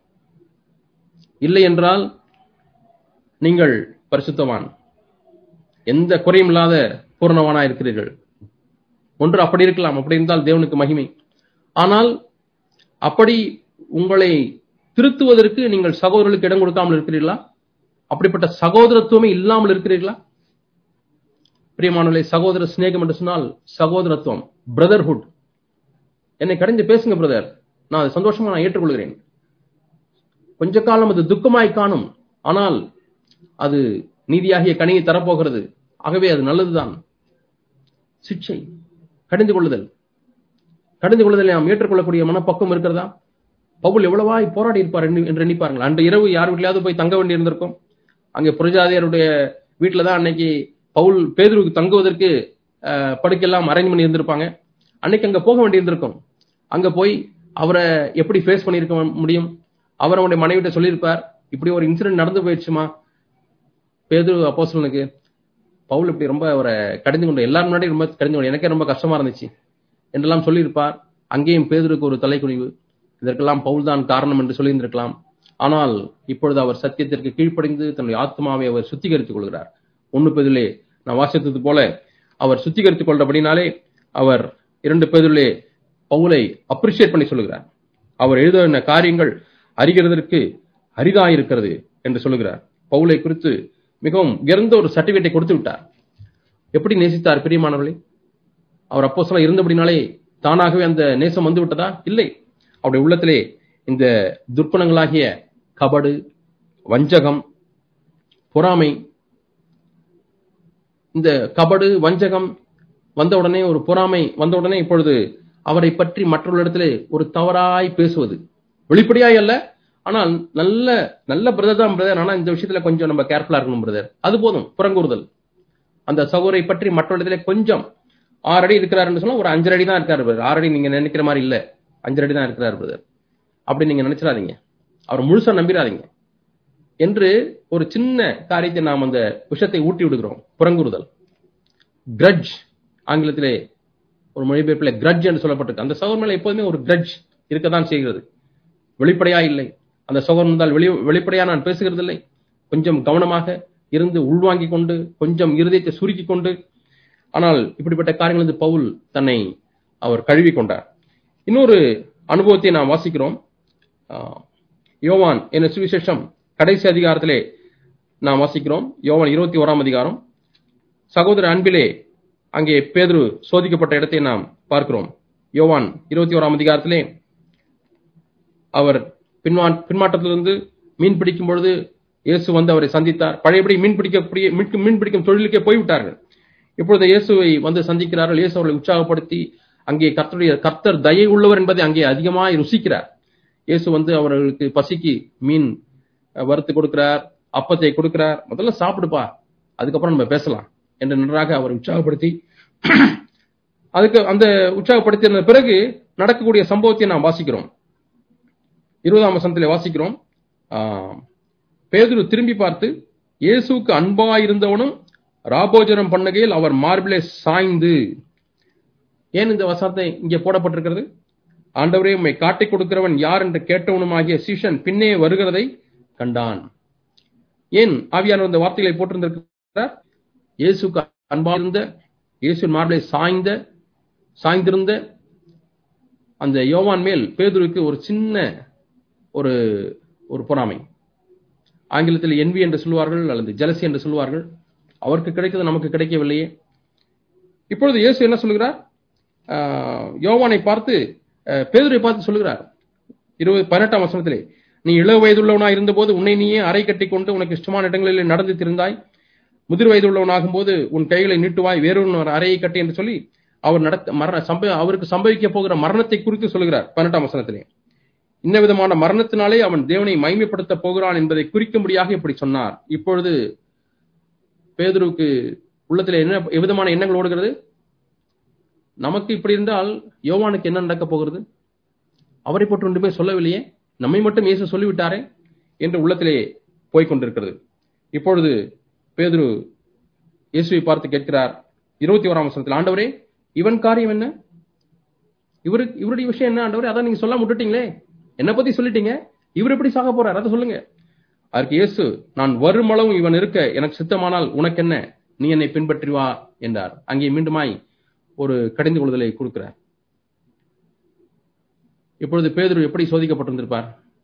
இல்லை என்றால் நீங்கள் பரிசுத்தவான் எந்த குறையும் இல்லாத பூரணவானா இருக்கிறீர்கள் ஒன்று அப்படி இருக்கலாம் அப்படி இருந்தால் தேவனுக்கு மகிமை ஆனால் அப்படி உங்களை திருத்துவதற்கு நீங்கள் சகோதரர்களுக்கு இடம் கொடுக்காமல் இருக்கிறீர்களா அப்படிப்பட்ட சகோதரத்துவமே இல்லாமல் இருக்கிறீர்களா பிரியமானவர்களே சகோதர சிநேகம் என்று சொன்னால் சகோதரத்துவம் பிரதர்ஹுட் என்னை கடிந்து பேசுங்க பிரதர் நான் அதை சந்தோஷமா நான் ஏற்றுக்கொள்கிறேன் கொஞ்ச காலம் அது துக்கமாய் காணும் ஆனால் அது நீதியாகிய கனியை தரப்போகிறது ஆகவே அது நல்லதுதான் சிக்ஷை கடிந்து கொள்ளுதல் கடிந்து கொள்ளுதலை நாம் ஏற்றுக்கொள்ளக்கூடிய மனப்பக்குவம் இருக்கிறதா பவுல் எவ்வளவாய் போராடி இருப்பார் என்று என்று எண்ணிப்பாருங்கள் அன்று இரவு யார் வீட்லயாவது போய் தங்க வேண்டி இருந்திருக்கும் அங்கே புரஜாதியருடைய வீட்டில தான் அன்னைக்கு பவுல் பேதுருக்கு தங்குவதற்கு அஹ், படுக்கையெல்லாம் அரேஞ்ச் பண்ணி இருந்திருப்பாங்க அன்னைக்கு அங்க போக வேண்டி இருந்திருக்கும் அங்க போய் அவரை எப்படி ஃபேஸ் பண்ணியிருக்க முடியும் அவர் அவனுடைய மனைவிட்ட சொல்லியிருப்பார் இப்படி ஒரு இன்சிடென்ட் நடந்து போயிடுச்சுமா பேது அப்போஸ்தலனுக்கு பவுல் இப்படி ரொம்ப அவரை கடிந்து கொண்டு எல்லாரும் முன்னாடி ரொம்ப கடிந்து கொண்டு எனக்கே ரொம்ப கஷ்டமா இருந்துச்சு என்றெல்லாம் சொல்லியிருப்பார் அங்கேயும் பேதுருக்கு ஒரு தலைக்குனிவு இதற்கெல்லாம் பவுல் தான் காரணம் என்று சொல்லியிருந்திருக்கலாம் ஆனால் இப்பொழுது அவர் சத்தியத்திற்கு கீழ்ப்படிந்து தன்னுடைய ஆத்மாவை அவர் சுத்திகரித்துக் கொள்கிறார் ஒன்னு பேதிலே நான் வாசித்தது போல அவர் சுத்திகரித்துக் கொண்டபடினாலே அவர் இரண்டு பேதிலே பவுலை அப்ரிஷியேட் பண்ணி சொல்லுகிறார் அவர் எழுதின காரியங்கள் அறிகிறதற்கு அரிதாயிருக்கிறது என்று சொல்லுகிறார் பவுலை குறித்து மிகவும் உயர்ந்த ஒரு சர்டிபிகேட்டை கொடுத்து விட்டார் எப்படி நேசித்தார் பிரியமானவர்களே அவர் அப்போ சொல்ல இருந்தபடினாலே தானாகவே அந்த நேசம் வந்து விட்டதா இல்லை அவருடைய உள்ளத்திலே இந்த துர்க்குணங்களாகிய கபடு வஞ்சகம் பொறாமை இந்த கபடு வஞ்சகம் வந்த உடனே ஒரு பொறாமை வந்த உடனே இப்பொழுது அவரை பற்றி மற்றவர்களிடத்திலே ஒரு தவறாய் பேசுவது வெளிப்படையாய் அல்ல ஆனால் நல்ல நல்ல பிரதர் தான் பிரதர் ஆனா இந்த விஷயத்துல கொஞ்சம் நம்ம கேர்ஃபுல்லா இருக்கணும் பிரதர் அது போதும் புறங்கூறுதல் அந்த சகோதரை பற்றி மற்றவர்களிடத்திலே கொஞ்சம் ஆறு அடி இருக்கிறாருன்னு சொன்னா ஒரு அஞ்சரை அடி தான் இருக்காரு பிரதர் ஆறு அடி நீங்க நினைக்கிற மாதிரி இல்ல அஞ்சரை அடி தான் இருக்கிறார் பிரதர் அப்படி நீங்க நினைச்சிடாதீங்க அவர் முழுசா நம்பிடாதீங்க என்று ஒரு சின்ன காரியத்தை நாம் அந்த விஷயத்தை ஊட்டி விடுகிறோம் புறங்குறுதல் கிரட்ஜ் ஆங்கிலத்திலே ஒரு மொழிபெயர்ப்பில் கிரட்ஜ் என்று சொல்லப்பட்டிருக்கு அந்த சகோதரன் மேல எப்போதுமே ஒரு கிரட்ஜ் இருக்கத்தான் செய்கிறது வெளிப்படையா இல்லை அந்த சகோதரன் இருந்தால் வெளி வெளிப்படையா நான் பேசுகிறது இல்லை கொஞ்சம் கவனமாக இருந்து உள்வாங்கிக் கொண்டு கொஞ்சம் இருதயத்தை சுருக்கி கொண்டு ஆனால் இப்படிப்பட்ட காரியங்கள் வந்து பவுல் தன்னை அவர் கழுவி கொண்டார் இன்னொரு அனுபவத்தை நாம் வாசிக்கிறோம் ஆஹ், யோவான் என்ற சுவிசேஷம் கடைசி அதிகாரத்திலே நாம் வாசிக்கிறோம் யோவான் இருபத்தி ஓராம் அதிகாரம் சகோதர அன்பிலே அங்கே பேதுரு சோதிக்கப்பட்ட இடத்தை நாம் பார்க்கிறோம் யோவான் இருபத்தி ஓராம் அதிகாரத்திலே அவர் பின்வா பின்மாற்றத்திலிருந்து மீன் பிடிக்கும் பொழுது இயேசு வந்து அவரை சந்தித்தார் பழையபடி மீன் பிடிக்கக்கூடிய மீன் மீன் பிடிக்கும் தொழிலுக்கே போய்விட்டார்கள் இப்பொழுது இயேசுவை வந்து சந்திக்கிறார்கள் இயேசு அவர்களை உற்சாகப்படுத்தி அங்கே கர்த்தருடைய கர்த்தர் தயை உள்ளவர் என்பதை அங்கே அதிகமாய் ருசிக்கிறார் இயேசு வந்து அவர்களுக்கு பசிக்கு மீன் அஹ், வறுத்து கொடுக்கிறார் அப்பத்தை கொடுக்கிறார் முதல்ல சாப்பிடுப்பா அதுக்கப்புறம் நம்ம பேசலாம் என்று நன்றாக அவர் உற்சாகப்படுத்தி அதுக்கு அந்த உற்சாகப்படுத்தின பிறகு நடக்கக்கூடிய சம்பவத்தை நாம் வாசிக்கிறோம் இருபதாம் வசனத்திலே வாசிக்கிறோம் ஆஹ், பேதுரு திரும்பி பார்த்து இயேசுவுக்கு அன்பாயிருந்தவனும் ராபோஜனம் பண்ணுகையில் அவர் மார்பிலே சாய்ந்து ஏன் இந்த வசனத்தை இங்கே போடப்பட்டிருக்கிறது ஆண்டவரே உம்மை காட்டிக் கொடுக்கிறவன் யார் என்று கேட்டவனுமாகிய சீஷன் பின்னே வருகிறதை கண்டான் ஏன் ஆவியானவர் இந்த வார்த்தைகளை போட்டிருந்திருக்கிறார் இயேசுக்கு அன்பாயிருந்த இயேசுவின் மார்பிலே சாய்ந்த சாய்ந்திருந்த அந்த யோவான் மேல் பேதுருக்கு ஒரு சின்ன ஒரு ஒரு பொறாமை ஆங்கிலத்தில் envy என்று சொல்வார்கள் அல்லது ஜலசி என்று சொல்வார்கள் அவருக்கு கிடைக்கிறது நமக்கு கிடைக்கவில்லையே இப்பொழுது இயேசு என்ன சொல்லுகிறார் ஆஹ், யோவானை பார்த்து ஆஹ், பேதுரை பார்த்து சொல்லுகிறார் இருபது பதினெட்டாம் வசனத்திலே நீ இள வயதுள்ளவனாய் இருந்தபோது உன்னை நீயே அறை கட்டிக்கொண்டு உனக்கு இஷ்டமான இடங்களில் நடந்து திரிந்தாய் முதிர் வயதுள்ளவனாகும் போது உன் கைகளை நீட்டுவாய் வேறொரு அறையை கட்டி என்று சொல்லி அவர் நடத்த மரண சம்ப அவருக்கு சம்பவிக்க போகிற மரணத்தை குறித்து சொல்லுகிறார் பதினெட்டாம் வசனத்திலே இந்த விதமான மரணத்தினாலே அவன் தேவனை மைமைப்படுத்த போகிறான் என்பதை குறிக்கும்படியாக இப்படி சொன்னார் இப்பொழுது பேதுருவுக்கு உள்ளத்தில் என்ன எவ்விதமான எண்ணங்கள் ஓடுகிறது நமக்கு இப்படி இருந்தால் யோவானுக்கு என்ன நடக்கப் போகிறது அவரை போட்டு ஒன்றுமே சொல்லவில்லையே நம்மை மட்டும் இயேசு சொல்லிவிட்டாரே என்று உள்ளத்திலே போய்க் கொண்டிருக்கிறது இப்பொழுது பேதுரு இயேசுவை பார்த்து கேட்கிறார் இருபத்தி ஓராம் வசனத்தில் ஆண்டவரே இவன் காரியம் என்ன இவரு இவருடைய விஷயம் என்ன ஆண்டவரே அதான் நீங்க சொல்லாம விட்டுட்டீங்களே என்ன பத்தி சொல்லிட்டீங்க இவர் எப்படி சாக போறார் அதை சொல்லுங்க அதற்கு இயேசு நான் வருமளவும் இவன் இருக்க எனக்கு சித்தமானால் உனக்கு என்ன நீ என்னை பின்பற்றி வா என்றார் அங்கே மீண்டுமாய் ஒரு கடிந்து கொள்ளுதலை கொடுக்கிறார் இப்பொழுது பேதுரு எப்படி சோதிக்கப்பட்டிருந்திருப்பார்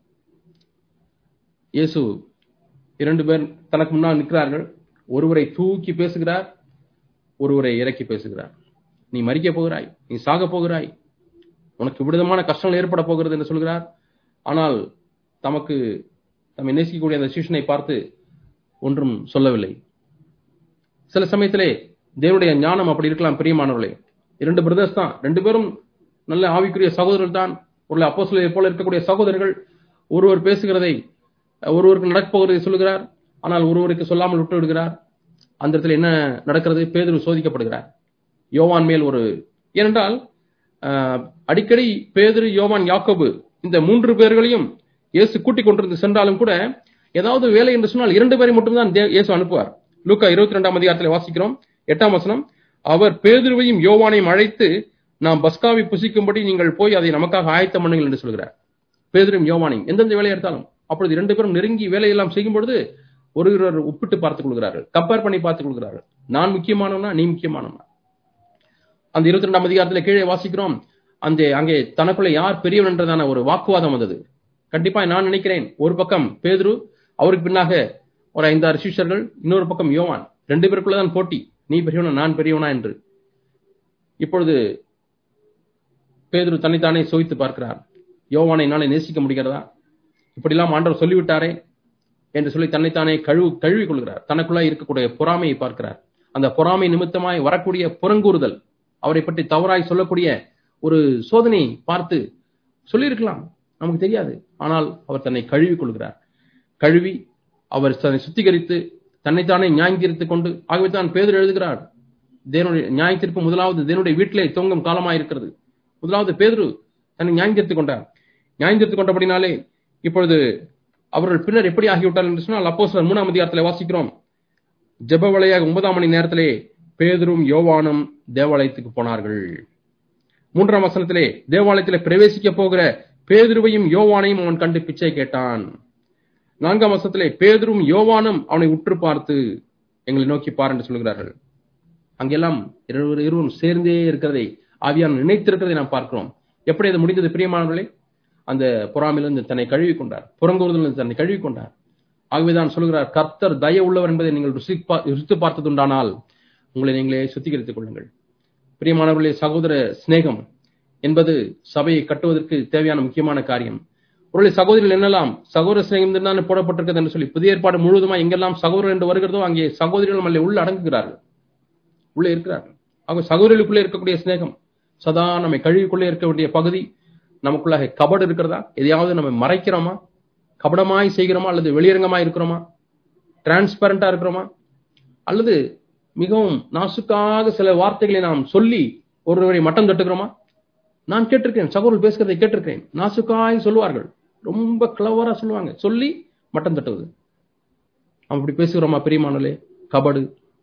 இயேசு இரண்டு பேர் தனக்கு முன்னால் நிற்கிறார்கள் ஒருவரை தூக்கி பேசுகிறார் ஒருவரை இறக்கி பேசுகிறார் நீ மறிக்க போகிறாய் நீ சாக போகிறாய் உனக்கு விடுதமான கஷ்டங்கள் ஏற்பட போகிறது என்று சொல்கிறார் ஆனால் தமக்கு தம்மை நேசிக்கக்கூடிய அந்த சிஷ்யனை பார்த்து ஒன்றும் சொல்லவில்லை சில சமயத்திலே தேவனுடைய ஞானம் அப்படி இருக்கலாம் பிரியமானவர்களே இரண்டு பிரதர்ஸ் தான் ரெண்டு பேரும் நல்ல ஆவிக்குரிய சகோதரர்கள் தான் ஒரு அப்போ போல இருக்கக்கூடிய சகோதரர்கள் ஒருவர் பேசுகிறதை ஒருவருக்கு நடக்கப்போகிறதை சொல்லுகிறார் ஆனால் ஒருவருக்கு சொல்லாமல் விட்டு விடுகிறார் அந்த இடத்துல என்ன நடக்கிறது பேதுரு சோதிக்கப்படுகிறார் யோவான் மேல் ஒரு ஏனென்றால் ஆஹ், அடிக்கடி பேதுரு யோவான் யாக்கோபு இந்த மூன்று பேர்களையும் இயேசு கூட்டிக் கொண்டிருந்து சென்றாலும் கூட ஏதாவது வேலை என்று சொன்னால் இரண்டு பேரை மட்டும்தான் தே- இயேசு அனுப்புவார் லூக்கா இருபத்தி ரெண்டாம் அதிகாரத்தில் வாசிக்கிறோம் எட்டாம் வசனம் அவர் பேதுருவையும் யோவானையும் அழைத்து நாம் பஸ்காவை புசிக்கும்படி நீங்கள் போய் அதை நமக்காக ஆயத்தம் பண்ணுங்கள் என்று சொல்கிறார் பேதுரும் யோவானையும் எந்தெந்த வேலையை எடுத்தாலும் அப்பொழுது இரண்டு பேரும் நெருங்கி வேலையெல்லாம் செய்யும் பொழுது ஒருவர் ஒப்பிட்டு பார்த்துக் கொள்கிறார்கள் கம்பேர் பண்ணி பார்த்துக் கொள்கிறார்கள் நான் முக்கியமானவனா நீ முக்கியமானவனா அந்த இருபத்தி ரெண்டாம் அதிகாரத்துல கீழே வாசிக்கிறோம் அந்த அங்கே தனக்குள்ள யார் பெரியவன் என்றதான ஒரு வாக்குவாதம் வந்தது கண்டிப்பா நான் நினைக்கிறேன் ஒரு பக்கம் பேதுரு அவருக்கு பின்னாக ஒரு ஐந்தாறு சிஷ்யர்கள் இன்னொரு பக்கம் யோவான் ரெண்டு பேருக்குள்ளதான் போட்டி நீ பெரியவனா நான் பெரியவனா என்று இப்பொழுது பேதுரு தன்னைத்தானே சோதித்து பார்க்கிறார் யோவானை என்னாலே நேசிக்க முடிகிறதா இப்படிலாம் ஆண்டவர் சொல்லிவிட்டாரே என்று சொல்லி தன்னைத்தானே கழுவு கழுவி கொள்கிறார் தனக்குள்ளே இருக்கக்கூடிய பொறாமையை பார்க்கிறார் அந்த பொறாமை நிமித்தமாய் வரக்கூடிய புறங்கூறுதல் அவரை பற்றி தவறாய் சொல்லக்கூடிய ஒரு சோதனை பார்த்து சொல்லியிருக்கலாம் நமக்கு தெரியாது ஆனால் அவர் தன்னை கழுவி கொள்கிறார் கழுவி அவர் தன்னை சுத்திகரித்து தன்னைத்தானே நியாயந்தீர்த்துக் கொண்டு ஆகவே தான் பேதர் எழுதுகிறார் தேவனுடைய நியாயத்தீர்ப்பு முதலாவது தேவனுடைய வீட்டிலே தொங்கும் காலமாயிருக்கிறது முதலாவது பேதுரு தன்னை நியாயந்தீர்த்துக் கொண்டார் நியாயந்தீர்த்துக் கொண்டபடினாலே இப்பொழுது அவர்கள் பின்னர் எப்படி ஆகிவிட்டார் என்று சொன்னால் அப்போ மூணாம் அதிகாரத்தில் வாசிக்கிறோம் ஜெப வழியாக ஒன்பதாம் மணி நேரத்திலே பேதரும் யோவானும் தேவாலயத்துக்கு போனார்கள் மூன்றாம் வசனத்திலே தேவாலயத்திலே பிரவேசிக்க போகிற பேதுருவையும் யோவானையும் அவன் கண்டு பிச்சை கேட்டான் நான்காம் வசனத்திலே பேதுரும் யோவானும் அவனை உற்று பார்த்து எங்களை நோக்கி பார் என்று சொல்கிறார்கள் அங்கெல்லாம் இருவர் இருவரும் சேர்ந்தே இருக்கிறதை ஆவியான் நினைத்திருக்கிறதை நாம் பார்க்கிறோம் எப்படி அது முடிந்தது பிரியமானவர்களே அந்த பொறாமையிலிருந்து தன்னை கழுவி கொண்டார் புறங்கூறுதலிருந்து தன்னை கழுவி கொண்டார் ஆகவேதான் சொல்கிறார் கர்த்தர் தய உள்ளவர் என்பதை நீங்கள் ருசிப்பா- ருசித்து பார்த்ததுண்டானால் உங்களை நீங்களே சுத்திகரித்துக் கொள்ளுங்கள் பிரியமானவர்களே சகோதர சிநேகம் என்பது சபையை கட்டுவதற்கு தேவையான முக்கியமான காரியம் ஒருவேளை சகோதரிகள் என்னெல்லாம் சகோதர சிநேகம் தான் போடப்பட்டிருக்கிறது என்று சொல்லி புதிய ஏற்பாடு முழுவதுமா எங்கெல்லாம் சகோதரர் என்று வருகிறதோ அங்கே சகோதரிகள் நம்மளை உள்ள அடங்குகிறார்கள் உள்ளே இருக்கிறார்கள் ஆக சகோதரிகளுக்குள்ளே இருக்கக்கூடிய சிநேகம் சதா நம்மை கழுவிக்குள்ளே இருக்க வேண்டிய பகுதி நமக்குள்ளாக கபடு இருக்கிறதா எதையாவது நம்ம மறைக்கிறோமா கபடமாய் செய்கிறோமா அல்லது வெளியரங்கமாய் இருக்கிறோமா டிரான்ஸ்பரண்டா இருக்கிறோமா அல்லது மிகவும் நாசுக்காக சில வார்த்தைகளை நாம் சொல்லி ஒருவரை மட்டம் தட்டுகிறோமா நான் கேட்டிருக்கேன் சகோதரர் பேசுகிறதை கேட்டிருக்கேன் நாசுக்காய் சொல்லுவார்கள் ரொம்ப கிளவரா சொல்லுவாங்க சொல்லி மட்டம் தட்டுவது நாம் இப்படி பேசுகிறோமா பெரியமானலே கபடு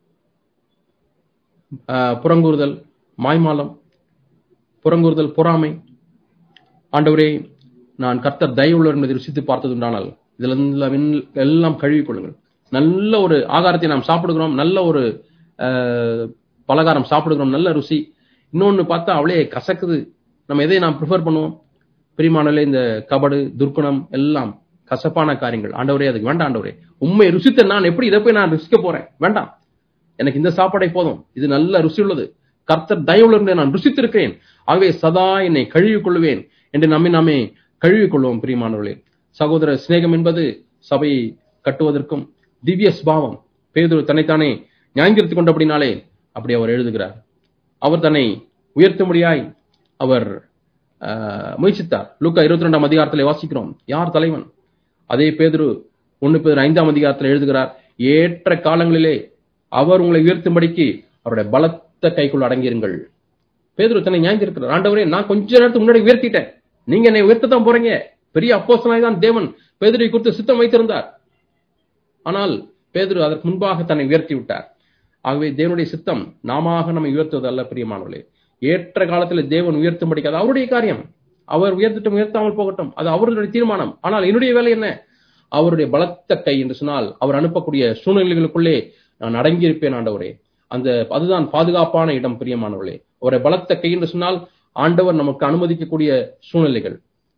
ஆஹ், புறங்கூறுதல் மாய்மாலம் புறங்கூறுதல் பொறாமை ஆண்டவரே நான் கர்த்தர் தயவுள்ளவர் என்பதை ருசித்து பார்த்ததுண்டானால் இதுல எல்லாம் எல்லாம் கழுவிக் கொள்ளுங்கள் நல்ல ஒரு ஆகாரத்தை நாம் சாப்பிடுகிறோம் நல்ல ஒரு ஆஹ், பலகாரம் சாப்பிடுகிறோம் நல்ல ருசி இன்னொன்னு பார்த்தா அவளே கசக்குது நம்ம எதை நாம் ப்ரிஃபர் பண்ணுவோம் பிரிமானலே இந்த கபடு துர்க்குணம் எல்லாம் கசப்பான காரியங்கள் ஆண்டவரே அதுக்கு வேண்டாம் ஆண்டவரே உண்மை ருசித்த நான் எப்படி இதை போய் நான் ருசிக்க போறேன் வேண்டாம் எனக்கு இந்த சாப்பாடை போதும் இது நல்ல ருசி உள்ளது கர்த்தர் தயவுள்ள நான் ருசித்திருக்கிறேன் ஆகவே சதா என்னை கழுவிக் கொள்வேன் என்று நம்மை நாமே கழுவிக் கொள்வோம் பிரியமானவர்களே சகோதர சிநேகம் என்பது சபையை கட்டுவதற்கும் திவ்ய ஸ்பாவம் பேதுரு தன்னைத்தானே நியாயந்திருத்துக் கொண்டபடினாலே அப்படி அவர் எழுதுகிறார் அவர் தன்னை உயர்த்தும்படியாய் அவர் ஆஹ், முயற்சித்தார் லூக்கா இருபத்தி ரெண்டாம் அதிகாரத்தில் வாசிக்கிறோம் யார் தலைவன் அதே பேதுரு ஒன்னு பேர் ஐந்தாம் அதிகாரத்தில் எழுதுகிறார் ஏற்ற காலங்களிலே அவர் உங்களை உயர்த்தும்படிக்கு அவருடைய பலத்த கைக்குள் அடங்கியிருங்கள் பேதுரு தன்னை நியாயந்திருக்கிறார் ஆண்டவரே நான் கொஞ்ச நேரத்துக்கு முன்னாடி உயர்த்திட்டேன் நீங்க என்னை உயர்த்தத்தான் போறீங்க பெரிய அப்போஸ்தலனாய் தான் தேவன் பேதுரை குறித்து சித்தம் வைத்திருந்தார் ஆனால் பேதுரு அதற்கு முன்பாக தன்னை உயர்த்தி விட்டார் ஆகவே தேவனுடைய சித்தம் நாம நம்மை உயர்த்துவது அல்ல பிரியமானவர்களே ஏற்ற காலத்தில் தேவன் உயர்த்தும்படிக்கு அது அவருடைய காரியம் அவர் உயர்த்திட்டும் உயர்த்தாமல் போகட்டும் அது அவருடைய தீர்மானம் ஆனால் என்னுடைய வேலை என்ன அவருடைய பலத்த கை என்று சொன்னால் அவர் அனுப்பக்கூடிய சூழ்நிலைகளுக்குள்ளே நான் அடங்கியிருப்பேன் ஆண்டவரே அந்த அதுதான் பாதுகாப்பான இடம் பிரியமானவர்களே அவரை பலத்த கை என்று சொன்னால் ஆண்டவர் நமக்கு அனுமதிக்கக்கூடிய சூழ்நிலைகள்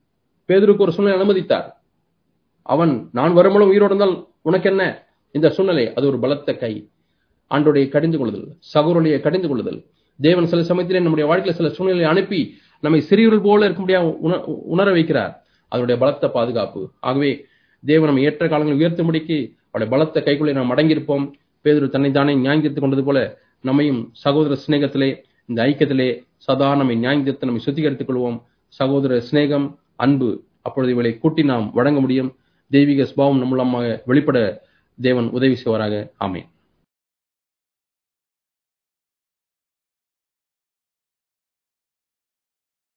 பேதுருக்கு ஒரு சூழ்நிலை அனுமதித்தார் அவன் நான் வரும்பொழுது உயிரோடு இருந்தால் உனக்கு என்ன இந்த சூழ்நிலை அது ஒரு பலத்த கை ஆண்டோடைய கடிந்து கொள்ளுதல் சகோருடைய கடிந்து கொள்ளுதல் தேவன் சில சமயத்திலே நம்முடைய வாழ்க்கையில சில சூழ்நிலை அனுப்பி நம்மை சிறியவர்கள் போல இருக்க முடியாது உணர வைக்கிறார் அதனுடைய பலத்த பாதுகாப்பு ஆகவே தேவன் நம்ம ஏற்ற காலங்களில் உயர்த்தும்படிக்கு அவருடைய பலத்த கைக்குள்ளே நாம் அடங்கியிருப்போம் பேதுரு தன்னை தானே ஞாயித்திருத்துக் கொண்டது போல நம்மையும் சகோதர சிநேகத்திலே இந்த ஐக்கியத்திலே சதா நம்மை ஞாயித்திருத்து நம்மை சுத்திகரித்துக் கொள்வோம் சகோதர சிநேகம் அன்பு அப்பொழுது இவளை கூட்டி நாம் வழங்க முடியும் தெய்வீக சுபாவம் நம்மளமாக வெளிப்பட தேவன் உதவி செய்வாராக ஆமேன்